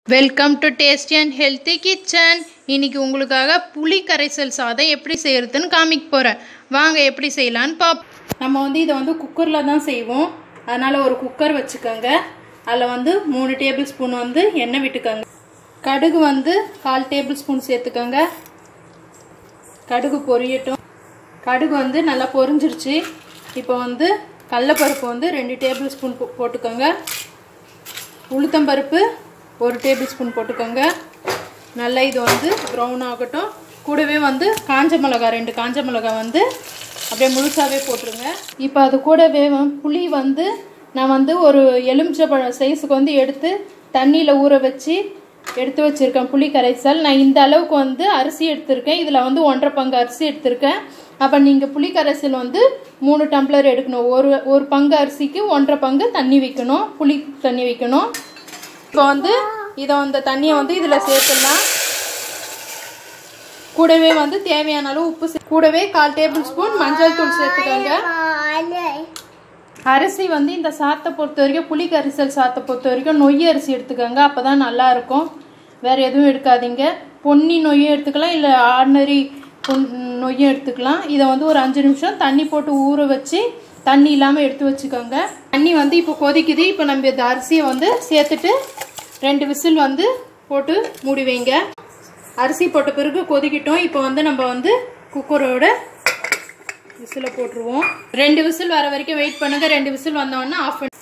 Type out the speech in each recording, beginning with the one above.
welcome to tasty and healthy kitchen இன்னைக்கு உங்களுக்காக புளி கரைசல் சாதம் எப்படி செய்யறதுன்னு காமிக்க போகிறேன் வாங்க எப்படி செய்யலான்னு பாப் நம்ம வந்து இதை வந்து குக்கரில் தான் செய்வோம் அதனால் ஒரு குக்கர் வச்சுக்கோங்க அதில் வந்து மூணு டேபிள் ஸ்பூன் வந்து எண்ணெய் விட்டுக்கோங்க கடுகு வந்து கால் டேபிள் ஸ்பூன் சேர்த்துக்கோங்க கடுகு பொரியட்டும் கடுகு வந்து நல்லா பொரிஞ்சிருச்சு இப்போ வந்து கடலப்பருப்பு வந்து ரெண்டு டேபிள் ஸ்பூன் போட்டுக்கோங்க உளுத்தம்பருப்பு ஒரு டேபிள் ஸ்பூன் போட்டுக்கோங்க நல்லா இது வந்து ப்ரௌன் ஆகட்டும் கூடவே வந்து காஞ்ச மிளகா ரெண்டு காஞ்ச மிளகா வந்து அப்படியே முழுசாகவே போட்டுருங்க இப்போ அது கூடவே புளி வந்து நான் வந்து ஒரு எலுமிச்சப்பழம் சைஸுக்கு வந்து எடுத்து தண்ணியில் ஊற வச்சு எடுத்து வச்சுருக்கேன் புளி கரைசல் நான் இந்த அளவுக்கு வந்து அரிசி எடுத்திருக்கேன் இதில் வந்து ஒன்றரை பங்கு அரிசி எடுத்திருக்கேன் அப்போ நீங்கள் புளி கரைசல் வந்து மூணு டம்ளர் எடுக்கணும் ஒரு ஒரு பங்கு அரிசிக்கு ஒன்றரை பங்கு தண்ணி வைக்கணும் புளி தண்ணி வைக்கணும் இப்போ வந்து இதை அந்த தண்ணியை வந்து இதில் சேர்த்துடலாம் கூடவே வந்து தேவையான அளவு உப்பு சே- கூடவே கால் டேபிள் ஸ்பூன் மஞ்சள் தூள் சேர்த்துக்கோங்க அரிசி வந்து இந்த சாத்தை பொறுத்த வரைக்கும் புளி கரிசல் சாத்தை பொறுத்த வரைக்கும் நொய் அரிசி எடுத்துக்கோங்க அப்போ தான் நல்லா இருக்கும் வேறு எதுவும் எடுக்காதீங்க பொன்னி நொய்யும் எடுத்துக்கலாம் இல்லை ஆர்டினரி பொன் நொய்யும் எடுத்துக்கலாம் இதை வந்து ஒரு அஞ்சு நிமிஷம் தண்ணி போட்டு ஊற வச்சு தண்ணி இல்லாமல் எடுத்து வச்சுக்கோங்க தண்ணி வந்து இப்போ கொதிக்குது இப்போ நம்ம இந்த அரிசியை வந்து சேர்த்துட்டு ரெண்டு விசில் வந்து போட்டு மூடி வைங்க அரிசி போட்ட பிறகு கொதிக்கிட்டோம் இப்போ வந்து நம்ம வந்து குக்கரோட விசில போட்டுருவோம் ரெண்டு விசில் வர வரைக்கும் வெயிட் பண்ணுங்க ரெண்டு விசில் வந்தோடனே ஆஃப் பண்ணி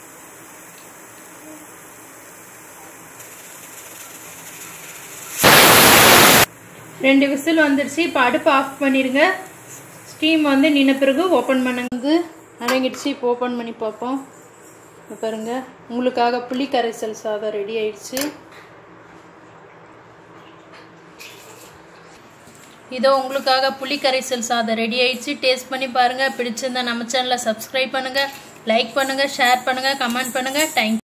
ரெண்டு விசில் வந்துடுச்சு இப்போ அடுப்பு ஆஃப் பண்ணிடுங்க ஸ்டீம் வந்து நின்ன பிறகு ஓப்பன் பண்ணுங்க அடங்கிடுச்சு இப்போ ஓப்பன் பண்ணி பார்ப்போம் இப்போ பாருங்க உங்களுக்காக புளி கரைசல் சாதம் ரெடி ஆயிடுச்சு இதோ உங்களுக்காக புளி கரைசல் சாதம் ரெடி ஆயிடுச்சு டேஸ்ட் பண்ணி பாருங்க பிடிச்சிருந்தா நம்ம சேனலை சப்ஸ்கிரைப் பண்ணுங்க லைக் பண்ணுங்க ஷேர் பண்ணுங்க கமெண்ட் பண்ணுங்க தேங்க்